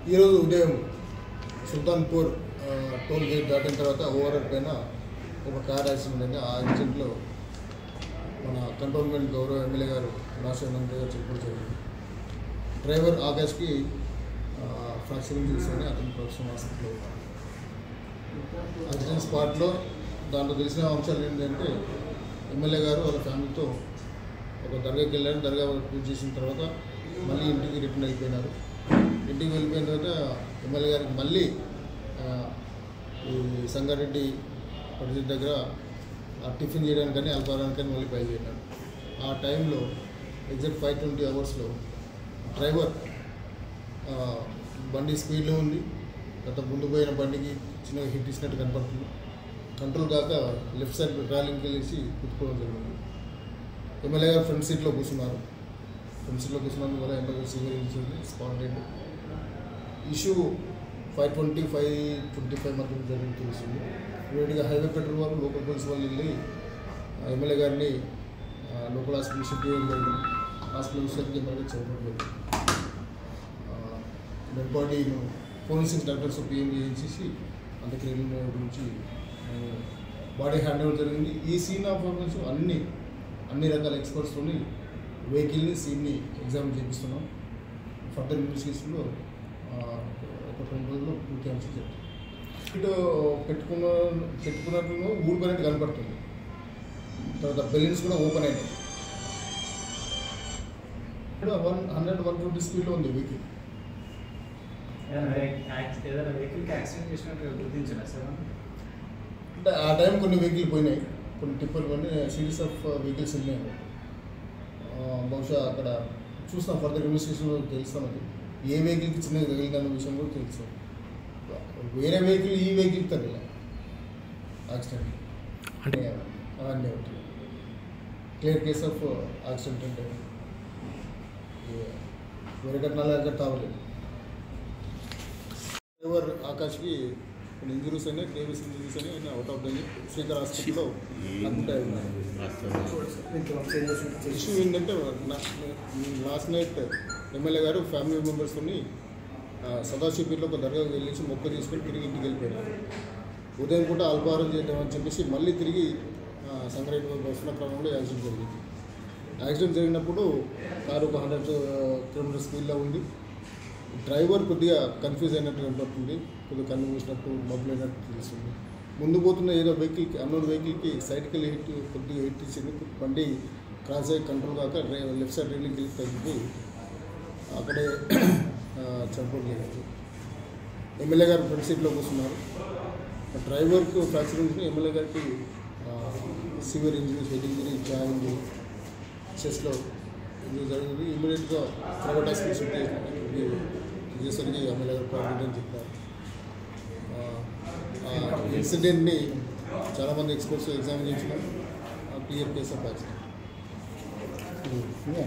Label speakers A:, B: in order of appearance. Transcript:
A: ఈరోజు ఉదయం సుల్తాన్పూర్ ఆ, టోల్ గేట్ దాటిన తర్వాత ఓవర్ పైన ఒక కార్ యాక్సిడెంట్ అయింది ఆ యాక్సిడెంట్లో మన కంటోన్మెంట్ గౌరవ ఎమ్మెల్యే గారు నాశనంగా గారు చెప్పడం జరిగింది డ్రైవర్ ఆకాష్కి ఫ్రాక్చర్ చూసుకొని అతను ప్రొఫెషనల్ హాస్పిటల్లో ఉన్నారు యాక్సిడెంట్ స్పాట్లో దాంట్లో తెలిసిన అంశాలు ఏంటంటే ఎమ్మెల్యే గారు వాళ్ళ ఫ్యామిలీతో ఒక దర్గాకి వెళ్ళారు దర్గా పూజ చేసిన తర్వాత మళ్ళీ ఇంటికి రిటర్న్ అయిపోయినారు ఇంటికి వెళ్ళిపోయిన తర్వాత ఎమ్మెల్యే గారికి మళ్ళీ ఆ, ఈ సంగారెడ్డి పరిస్థితి దగ్గర ఆ టిఫిన్ చేయడానికని అల్పారానికని మళ్ళీ బయలుదేరినారు ఆ టైంలో ఎగ్జాక్ట్ ఫైవ్ ట్వంటీ అవర్స్లో డ్రైవర్ ఆ, బండి స్పీడ్లో ఉంది గత ముందు పోయిన బండికి చిన్నగా హిట్ ఇచ్చినట్టు కనపడుతుంది కంట్రోల్ కాక లెఫ్ట్ సైడ్ ట్రాలింగ్కి వెళ్ళేసి కుట్టుకోవడం జరిగింది ఎమ్మెల్యే గారు ఫ్రంట్ సీట్లో కూర్చున్నారు ఫ్రంట్ సీట్లో కూర్చున్నందు వల్ల ఎమ్మెల్యే సీనియర్ ఇచ్చింది spot dead issue five twenty five twenty five మధ్య జరిగింది తెలిసింది ఇమీడియట్గా హైవే పెట్రోల్ వాళ్ళు లోకల్ పోలీస్ వాళ్ళు వెళ్ళి ఆ ఎమ్మెల్యే గారిని ఆ, లోకల్ హాస్పిటల్ షిఫ్ట్ చేయడం జరిగింది హాస్పిటల్ షిఫ్ట్ ఎమ్మెల్యే చదవడం జరిగింది డెడ్ బాడీను ఫోరెన్సిక్ డాక్టర్స్ పిఎం చేయించేసి అంత్యక్రియల గురించి బాడీ హ్యాండ్ ఓవర్ జరిగింది ఈ సీన్ ఆఫ్ ఆర్గన్స్ అన్ని అన్ని రకాల ఎక్స్పర్ట్స్తోని వెహికల్ని సీన్ని ఎగ్జామ్ చేపిస్తున్నాం ఫర్దర్ ఇన్వెస్టిగేషన్లో ఆ, ఒక రెండు రోజుల్లో పూర్తి అంశం చెప్తాం ఇటు పెట్టుకున్న పెట్టుకున్నట్లు ఊడిపోయినట్టు కనపడుతుంది తర్వాత బెలూన్స్ కూడా ఓపెన్ అయినాయి ఇక్కడ వన్ హండ్రెడ్ వన్ ట్వంటీ స్పీడ్లో ఉంది వెహికల్
B: ఏదైనా యాక్సి- ఏదైనా వెహికల్కి యాక్సిడెంట్ చేసినట్టు గుర్తించారా సార్
A: అంటే ఆ టైం కొన్ని వెహికల్ పోయినాయి కొన్ని టిప్పర్లు కొన్ని సిరీస్ ఆఫ్ వెహికల్స్ వెళ్ళినాయి ఆ, బహుశా అక్కడ చూస్తాం ఫర్దర్ ఇన్వెస్టిగేషన్లో తెలుస్తాం అది ఏ వెహికల్కి చిన్నగా తగిలిందన్న విషయం కూడా తెలుసు వేరే వెహికల్ ఈ వెహికల్కి తగిల యాక్సిడెంట్
C: అంటే
A: అవన్నీ ఒకటి క్లియర్ కేస్ ఆఫ్ యాక్సిడెంట్ అంటే ఏ- వేరే ఘటనలు ఎక్కడ తావలేదు డ్రైవర్ ఆకాష్కి కొన్ని ఇంజరీస్ అయినాయి గ్రేవియస్ ఇంజరీస్ అయినాయి ఆయన అవుట్ ఆఫ్ డేంజర్ శ్రీకర్ హాస్పిటల్లో అడ్మిట్ అయి ఉన్నాయి ఇష్యూ ఏంటంటే లాస్ట్ నైట్ ఎమ్మెల్యే గారు ఫ్యామిలీ మెంబర్స్తోని సదాశివపేటలో ఒక దర్గాకు వెళ్ళేసి మొక్క తీసుకొని తిరిగి ఇంటికి వెళ్ళిపోయారు ఉదయం పూట అల్పాహారం చేద్దామని చెప్పేసి మళ్ళీ తిరిగి ఆ, సంగారెడ్డి వైపు వస్తున్న క్రమంలో యాక్సిడెంట్ జరిగింది యాక్సిడెంట్ జరిగినప్పుడు కారు ఒక హండ్రెడ్ కిలోమీటర్ స్పీడ్లో ఉంది డ్రైవర్ కొద్దిగా కన్ఫ్యూజ్ అయినట్టు కనపడుతుంది కొద్దిగా కన్ను మూసినట్టు మబ్బులు అయినట్టు తెలుస్తుంది ముందు పోతున్న ఏదో వెహికల్కి అన్నోన్ వెహికల్కి సైడ్కి వెళ్ళి హిట్ కొద్దిగా హిట్ ఇచ్చింది బండి క్రాస్ అయ్యి కంట్రోల్ కాక డ్రైవర్ లెఫ్ట్ సైడ్ రైలింగ్కి వెళ్ళి తగ్గిపోయి అక్కడే చనిపోవడం జరిగింది ఎమ్మెల్యే గారు ఫ్రంట్ సీట్లో కూర్చున్నారు డ్రైవర్కి ఫ్రాక్చర్ ఉంటుంది ఎమ్మెల్యే గారికి severe injuries head injury jaw injury చెస్ట్లో ఇంజరీ జరిగింది ఇమీడియట్గా ప్రైవేట్ హాస్పిటల్ షిఫ్ట్ చేసిన చేసరికి ఎమ్మెల్యే గారు ప్రాబ్లం అని చెప్పారు ఆ ఇన్సిడెంట్ని చాలామంది ఎక్స్పర్ట్స్ ఎగ్జామిన్ చేసినారు క్లియర్ కేస్ ఆఫ్ యాక్సిడెంట్